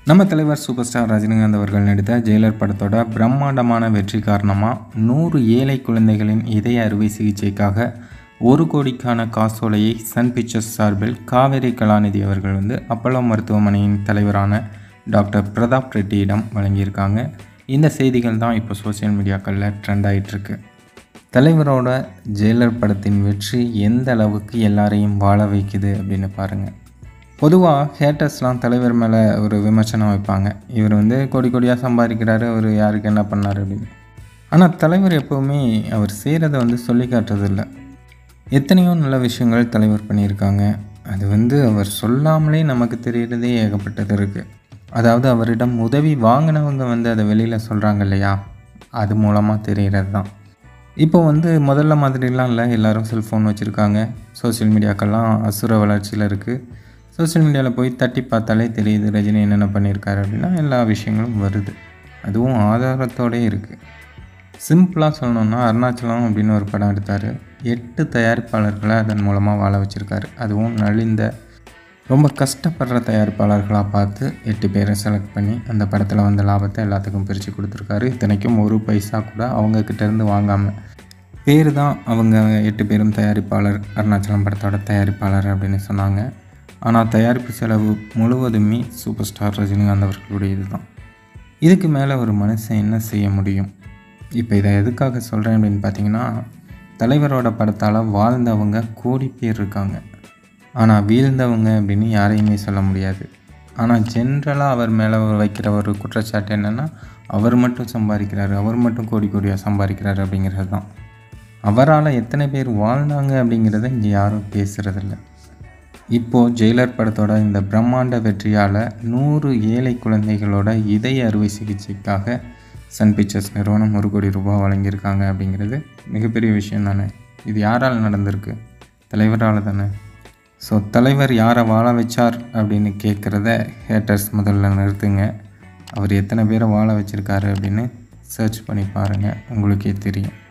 நம்ம தலைவர் super star Rajinikanth அவர்கள் நடித்த ஜெயிலர் படத்தோட பிரம்மாண்டமான வெற்றி காரணமாக நூறு ஏழை குழந்தைகளின் இதய அறுவை சிகிச்சைக்காக ஒரு கோடிக்கான காசோலையை சன் பிக்சர்ஸ் சார்பில் காவேரி கலாநிதி அவர்கள் வந்து அப்பல்லோ மருத்துவமனையின் தலைவரான டாக்டர் பிரதாப் ரெட்டியிடம் வழங்கியிருக்காங்க இந்த செய்திகள் தான் இப்போ சோஷியல் மீடியாக்களில் ட்ரெண்ட் ஆகிட்டுருக்கு தலைவரோட ஜெயிலர் படத்தின் வெற்றி எந்த அளவுக்கு எல்லாரையும் வாழ வைக்குது அப்படின்னு பாருங்கள் பொதுவாக ஹேட்டர்ஸ்லாம் தலைவர் மேலே ஒரு விமர்சனம் வைப்பாங்க இவர் வந்து கோடி கோடியாக சம்பாதிக்கிறாரு அவர் யாருக்கு என்ன பண்ணார் அப்படின்னு ஆனால் தலைவர் எப்போவுமே அவர் செய்கிறத வந்து சொல்லி காட்டுறதில்ல எத்தனையோ நல்ல விஷயங்கள் தலைவர் பண்ணியிருக்காங்க அது வந்து அவர் சொல்லாமலே நமக்கு தெரியறதே ஏகப்பட்டது இருக்குது அதாவது அவரிடம் உதவி வாங்கினவங்க வந்து அதை வெளியில் சொல்கிறாங்க இல்லையா அது மூலமாக தெரிகிறது தான் இப்போ வந்து முதல்ல மாதிரிலாம் இல்லை எல்லோரும் செல்ஃபோன் வச்சுருக்காங்க சோஷியல் மீடியாக்கெல்லாம் அசுர வளர்ச்சியில் இருக்குது சோஷியல் மீடியாவில் போய் தட்டி பார்த்தாலே தெரியுது ரஜினி என்னென்ன பண்ணியிருக்காரு அப்படின்னா எல்லா விஷயங்களும் வருது அதுவும் ஆதாரத்தோடே இருக்குது சிம்பிளாக சொல்லணுன்னா அருணாச்சலம் அப்படின்னு ஒரு படம் எடுத்தார் எட்டு தயாரிப்பாளர்களை அதன் மூலமாக வாழ வச்சுருக்காரு அதுவும் நலிந்த ரொம்ப கஷ்டப்படுற தயாரிப்பாளர்களாக பார்த்து எட்டு பேரை செலக்ட் பண்ணி அந்த படத்தில் வந்த லாபத்தை எல்லாத்துக்கும் பிரித்து கொடுத்துருக்காரு இத்தனைக்கும் ஒரு பைசா கூட அவங்கக்கிட்டேருந்து வாங்காமல் பேர் தான் அவங்க எட்டு பேரும் தயாரிப்பாளர் அருணாச்சலம் படத்தோட தயாரிப்பாளர் அப்படின்னு சொன்னாங்க ஆனால் தயாரிப்பு செலவு முழுவதுமே சூப்பர் ஸ்டார் ரஜினிகாந்த் அவர்களுடையது தான் இதுக்கு மேலே ஒரு மனுஷன் என்ன செய்ய முடியும் இப்போ இதை எதுக்காக சொல்கிறேன் அப்படின்னு பார்த்தீங்கன்னா தலைவரோட படத்தால் வாழ்ந்தவங்க கோடி பேர் இருக்காங்க ஆனால் வீழ்ந்தவங்க அப்படின்னு யாரையுமே சொல்ல முடியாது ஆனால் ஜென்ரலாக அவர் மேலே வைக்கிற ஒரு குற்றச்சாட்டு என்னென்னா அவர் மட்டும் சம்பாதிக்கிறாரு அவர் மட்டும் கோடி கோடியாக சம்பாதிக்கிறாரு அப்படிங்கிறது தான் அவரால் எத்தனை பேர் வாழ்ந்தாங்க அப்படிங்கிறத இங்கே யாரும் பேசுகிறதில்ல இப்போது ஜெயிலர் படத்தோட இந்த பிரம்மாண்ட வெற்றியால் நூறு ஏழை குழந்தைகளோட இதய அறுவை சிகிச்சைக்காக சன் பிக்சர்ஸ் நிறுவனம் ஒரு கோடி ரூபாய் வழங்கியிருக்காங்க அப்படிங்கிறது மிகப்பெரிய விஷயம் தானே இது யாரால் நடந்திருக்கு தலைவரால் தானே ஸோ தலைவர் யாரை வாழ வச்சார் அப்படின்னு கேட்குறத ஹேட்டர்ஸ் முதல்ல நிறுத்துங்க அவர் எத்தனை பேரை வாழ வச்சுருக்காரு அப்படின்னு சர்ச் பண்ணி பாருங்கள் உங்களுக்கே தெரியும்